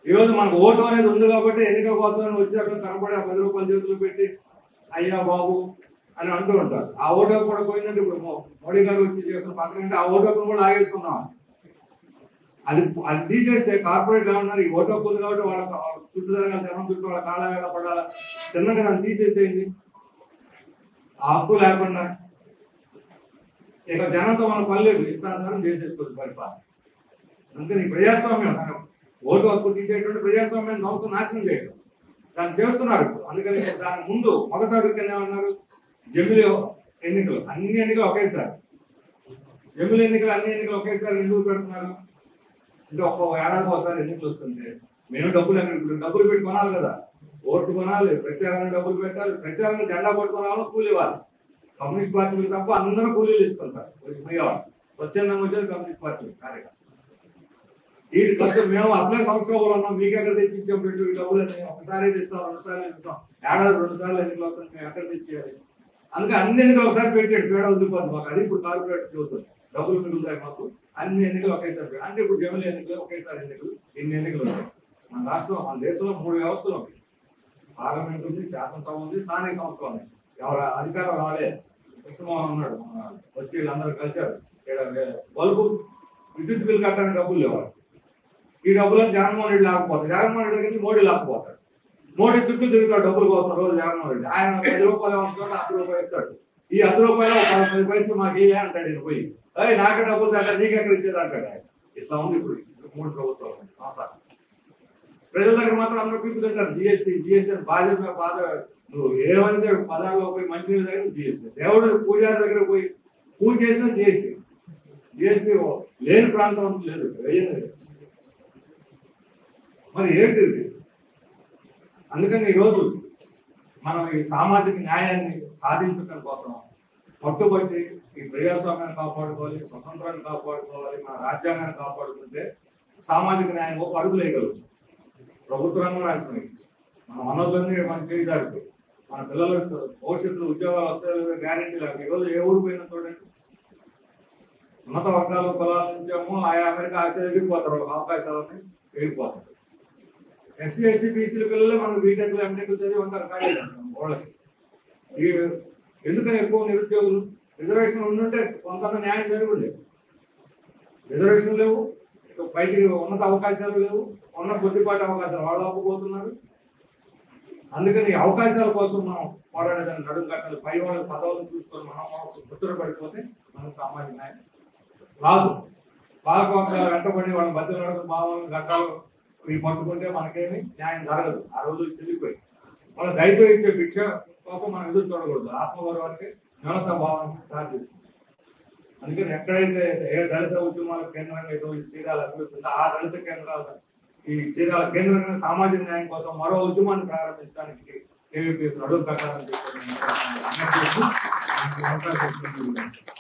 ఈ రోజు మనకు ఓటు అనేది ఉంది కాబట్టి ఎన్నికల కోసం వచ్చి అక్కడ కనపడి ఆ పది రూపాయలు చేతులు పెట్టి అయ్యా బాబు అని అంటూ ఉంటారు ఆ ఓటు హక్కు కూడా పోయిందంటే ఇప్పుడు మో- మోడీ గారు వచ్చి చేస్తున్న పథకం అంటే ఆ ఓటు హక్కును కూడా లాగేసుకుందాం అది అది తీసేస్తే కార్పొరేట్ ఏమన్నారు ఈ ఓటు హక్కు ఉంది కాబట్టి వాళ్ళ వాళ్ళ చుట్టూ జరగాలి జనం చుట్టూ వాళ్ళ కాళ్ళ వేళ పడాలి చిన్నగా దాన్ని తీసేసేయండి ఆ హక్కు లేకుండా ఇక జనంతో మనం పని లేదు ఇష్టానుసారం చేసేసుకోవచ్చు పరిపాలన అందుకని ఈ ప్రజాస్వామ్యం దాని ఓటు హక్కు తీసేటువంటి ప్రజాస్వామ్యం సంస్థ నాశనం చేయడం దాన్ని చేస్తున్నారు ఇప్పుడు అందుకని ఇప్పుడు దాని ముందు మొదట అడుగు కింద ఏమన్నారు జమిలి ఎన్నికలు అన్ని ఎన్నికలు ఒకేసారి జమిలి ఎన్నికలు అన్ని ఎన్నికలు ఒకేసారి ఎందుకు పెడుతున్నారు అంటే ఒక్కో ఏడాది ఒకసారి ఎన్నికలు వస్తుంటే మేము డబ్బులు ఎక్కడ ఇప్పుడు డబ్బులు పెట్టి కొనాలి కదా ఓట్లు కొనాలి ప్రచారానికి డబ్బులు పెట్టాలి ప్రచారానికి జెండా పట్టుకోవాలి కూలి ఇవ్వాలి కమ్యూనిస్ట్ పార్టీలకు తప్ప అందరూ కూలీలు ఇస్తుంటారు మిగవాళ్ళు స్వచ్ఛందంగా వచ్చేది కమ్యూనిస్ట్ పార్టీ కార్యక్రమం వీటి ఖర్చు మేము అసలే సంక్షోభంలో ఉన్నాం మీకు ఎక్కడ తెచ్చి ఇచ్చాం పెట్టు ఈ డబ్బులు అని ఒకసారి ఇస్తాం రెండు సార్లు ఇస్తాం ఏడాది రెండు సార్లు ఎన్నికలు వస్తాం మేము ఎక్కడ తెచ్చేయాలి అందుకే అన్ని ఎన్నికలు ఒకసారి పెట్టాడు పేడ వదిలిపోతుంది మాకు అది ఇప్పుడు కార్పొరేట్ చూస్తుంది డబ్బులు మిగులుతాయి మాకు అన్ని ఎన్నికలు ఒకేసారి పెట్టాడు. అంటే ఇప్పుడు జమిలి ఎన్నికలు ఒకేసారి ఎన్నికలు ఇన్ని ఎన్నికలు ఉన్నాయి. మన రాష్ట్రం మన దేశంలో మూడు వ్యవస్థలు ఉన్నాయి పార్లమెంట్ ఉంది శాసనసభ ఉంది స్థానిక సంస్థలు ఉన్నాయి ఎవరు అధికారం రాలే కృష్ణమోహన్ ఉన్నాడు మన వచ్చి వీళ్ళందరూ కలిశారు ఈడ బల్బు విద్యుత్ బిల్ కట్టడానికి డబ్బులు లేవు ఈ డబ్బులను జగన్మోహన్ రెడ్డి లాకపోతాడు జగన్మోహన్ రెడ్డి దగ్గర నుంచి మోడీ లాకపోతాడు మోడీ చుట్టూ తిరుగుతాడు డబ్బుల కోసం రోజు జగన్మోహన్ రెడ్డి ఆయన పది రూపాయలు వస్తాడు అర్ధ రూపాయలు ఇస్తాడు ఈ అర్ధ రూపాయలు ఒక పది పైసలు మాకు ఇయ్యే అంటాడు ఈయన పోయి అయ్యి నాకే డబ్బులు అంటే నీకెక్కడ ఇచ్చేది అంటాడు ఆయన ఇట్లా ఉంది ఇప్పుడు మూడు ప్రభుత్వాలు ఉన్నాయి. సంవత్సరాలు. ప్రజల దగ్గర మాత్రం అందరూ పీకుతుంటారు జిఎస్టీ జిఎస్టీ అని బాధ మీద బాధ నువ్వు ఏమని పదాల్లో పోయి మంచి దగ్గర జిఎస్టీ దేవుడు పూజారి దగ్గర పోయి పూజ చేసిన జిఎస్టీ జిఎస్టీ లేని ప్రాంతం అంటూ లేదు వేయని మరి ఏంటి ఇది అందుకని ఈరోజు మనం ఈ సామాజిక న్యాయాన్ని సాధించడం కోసం పట్టుబట్టి ఈ ప్రజాస్వామ్యాన్ని కాపాడుకోవాలి స్వతంత్రాన్ని కాపాడుకోవాలి మన రాజ్యాంగాన్ని కాపాడుకుంటే సామాజిక న్యాయం ఒక అడుగులు వేయగలుగుతాం ప్రభుత్వ రంగం నాశనం మన వనరులన్నీ మనం చేయజారిపోయి మన పిల్లల భవిష్యత్తులో ఉద్యోగాలు వస్తాయో గ్యారెంటీ లేదు ఈరోజు ఏ ఊరు పోయినా చూడండి ఉన్నత వర్గాలు కులాల నుంచేమో ఆయా అమెరికా ఆశ ఎగిరిపోతారు వాళ్ళకి అవకాశాలని ఎగిరిపోతారు ఎస్సీ ఎస్టీ బీసీల పిల్లలే మనకు బీటెక్లు ఎంటెక్లు చదివి ఉంటారు కానీ వాళ్ళకి ఈ ఎందుకని ఎక్కువ నిరుద్యోగులు రిజర్వేషన్ ఉండుంటే కొంత న్యాయం జరుగుండే రిజర్వేషన్ లేవు ఇక బయటికి ఉన్నత అవకాశాలు లేవు ఉన్న కొద్దిపాటి అవకాశాలు వాళ్ళు ఆపుకోతున్నారు అందుకని ఈ అవకాశాల కోసం మనం పోరాడేదాన్ని నడుము కట్టాలి పై వాళ్ళ పదవులను చూసుకొని మనం ముద్ర పడిపోతే మనం సామాజిక న్యాయం రాదు పాలకవర్గాలు వెంటబడి వాళ్ళ మధ్య నడుము భావాలను గట్టాలు ఇవి పట్టుకుంటే మనకేమి న్యాయం జరగదు ఆ రోజు చెల్లిపోయి వాళ్ళ దయతో ఇచ్చే భిక్ష కోసం మనం ఎదురు చూడకూడదు ఆత్మగౌరవానికి న్యూనత భావానికి దారితీస్తుంది అందుకని ఎక్కడైతే ఏ దళిత ఉద్యమాల కేంద్రంగా ఈరోజు చీరాల అభివృద్ధి ఉందో ఆ దళిత కేంద్రాలు ఈ చీరాల కేంద్రంగా సామాజిక న్యాయం కోసం మరో ఉద్యమాన్ని ప్రారంభించడానికి కేవీపీఎస్ అడుగు కట్టాలని చెప్పి నేను అనుకుంటున్నాను. నాకు అవకాశం ఇచ్చినందుకు